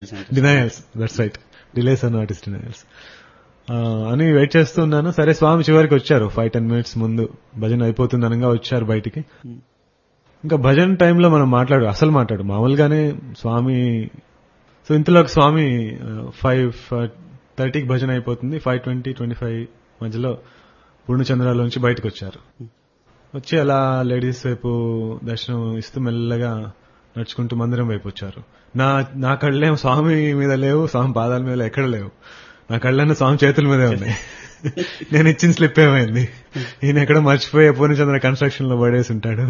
denials that's right delays are not is denials అని wait చేస్తూ ఉన్నాను సరే స్వామి చివరికి వచ్చారు ఫైవ్ టెన్ మినిట్స్ ముందు భజన అయిపోతుంది అనగా వచ్చారు బయటికి ఇంకా భజన టైంలో మనం మాట్లాడు అసలు మాట్లాడు మామూలుగానే స్వామి సో ఇంతలోకి స్వామి ఫైవ్ థర్టీకి భజన అయిపోతుంది ఫైవ్ ట్వంటీ ట్వంటీ ఫైవ్ మధ్యలో పూర్ణచంద్రాల నుంచి బయటకు వచ్చారు వచ్చి అలా లేడీస్ వైపు దర్శనం ఇస్తూ మెల్లగా నడుచుకుంటూ మందిరం వైపు వచ్చారు నా నా కళ్ళేం స్వామి మీద లేవు స్వామి పాదాల మీద ఎక్కడ లేవు నా కళ్ళన్న స్వామి చేతుల మీదే ఉన్నాయి నేను ఇచ్చిన స్లిప్ ఏమైంది ఈయన ఎక్కడ మర్చిపోయి పూర్ణచంద్ర కన్స్ట్రక్షన్ లో పడేసి ఉంటాడు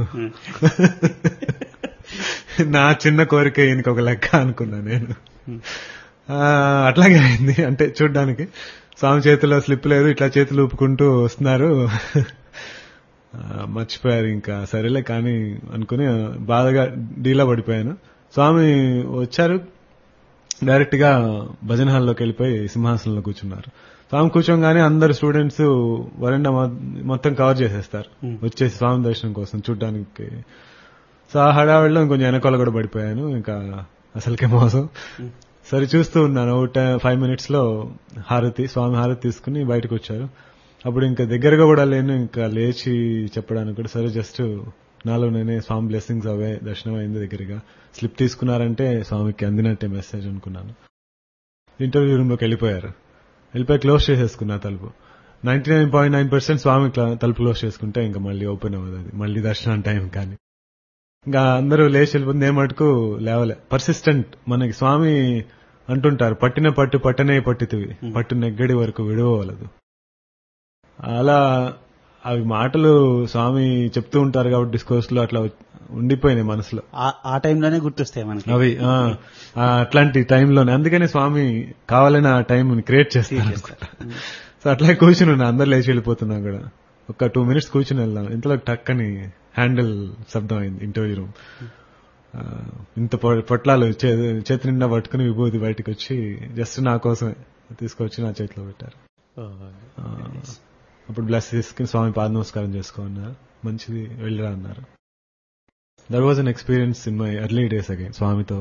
నా చిన్న కోరిక ఈయనకి ఒక లెక్క అనుకున్నా నేను అట్లాగే అయింది అంటే చూడ్డానికి స్వామి చేతిలో స్లిప్ లేదు ఇట్లా చేతులు ఊపుకుంటూ వస్తున్నారు మర్చిపోయారు ఇంకా సరేలే కానీ అనుకుని బాధగా డీలా పడిపోయాను స్వామి వచ్చారు డైరెక్ట్ గా భజన హాల్లోకి వెళ్ళిపోయి సింహాసనంలో కూర్చున్నారు స్వామి కూర్చోగానే అందరు స్టూడెంట్స్ వరండా మొత్తం కవర్ చేసేస్తారు వచ్చేసి స్వామి దర్శనం కోసం చూడడానికి సో ఆ హడావిడిలో ఇంకొంచెం వెనకాల కూడా పడిపోయాను ఇంకా అసలుకే మోసం సరే చూస్తూ ఉన్నాను ఫైవ్ మినిట్స్ లో హారతి స్వామి హారతి తీసుకుని బయటకు వచ్చారు అప్పుడు ఇంకా దగ్గరగా కూడా లేను ఇంకా లేచి చెప్పడానికి కూడా సరే జస్ట్ నాలో నేనే స్వామి బ్లెస్సింగ్స్ అవే దర్శనం అయింది దగ్గరగా స్లిప్ తీసుకున్నారంటే స్వామికి అందినట్టే మెసేజ్ అనుకున్నాను ఇంటర్వ్యూ రూమ్ లోకి వెళ్ళిపోయారు వెళ్ళిపోయి క్లోజ్ చేసేసుకున్నా తలుపు ninety nine point nine percent స్వామి తలుపు క్లోజ్ చేసుకుంటే ఇంకా మళ్ళీ ఓపెన్ అవ్వదు అది మళ్ళీ దర్శనం టైం కానీ ఇంకా అందరూ లేచి వెళ్ళిపోతుంది ఏ మటుకు లేవలే పర్సిస్టెంట్ మనకి స్వామి అంటుంటారు పట్టిన పట్టు పట్టనే పట్టితివి పట్టు నెగ్గడి వరకు విడవలదు అలా అవి మాటలు స్వామి చెప్తూ ఉంటారు కాబట్టి డిస్కోర్స్ లో అట్లా ఉండిపోయినాయి మనసులో ఆ టైంలోనే గుర్తొస్తాయి మనకి అవి అట్లాంటి టైంలోనే అందుకనే స్వామి కావాలని ఆ టైం క్రియేట్ చేస్తారు సో అట్లా కూర్చుని ఉన్నా అందరు లేచి వెళ్ళిపోతున్నా కూడా ఒక టూ మినిట్స్ కూర్చుని వెళ్దాం ఇంతలో టక్ అని హ్యాండిల్ శబ్దం అయింది ఇంటర్వ్యూ రూమ్ ఇంత పొట్లాలు చేతి నిండా పట్టుకుని విభూతి బయటకు వచ్చి జస్ట్ నా కోసమే తీసుకొచ్చి నా చేతిలో పెట్టారు అప్పుడు బ్లెస్ తీసుకుని స్వామి పాద నమస్కారం చేసుకోమన్నారు మంచిది వెళ్ళిరా అన్నారు there was an experience in my early days again స్వామితో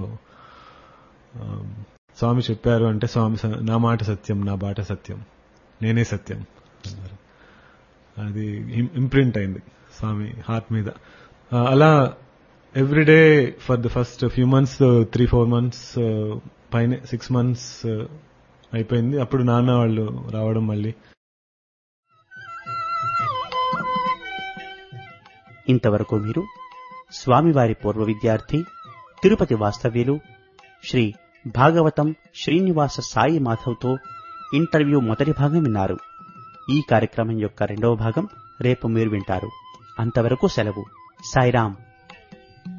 స్వామి చెప్పారు అంటే స్వామి నా మాట సత్యం నా బాట సత్యం నేనే సత్యం అన్నారు అది ఇంప్రింట్ అయింది స్వామి హార్ట్ మీద అలా everyday for the first few months three four months పైన సిక్స్ మంత్స్ అయిపోయింది అప్పుడు నాన్న వాళ్ళు రావడం మళ్ళీ ఇంతవరకు మీరు స్వామివారి పూర్వ విద్యార్థి తిరుపతి వాస్తవ్యులు శ్రీ భాగవతం శ్రీనివాస సాయి మాధవ్తో ఇంటర్వ్యూ మొదటి భాగం విన్నారు ఈ కార్యక్రమం యొక్క రెండవ భాగం రేపు మీరు వింటారు అంతవరకు సెలవు సాయిరాం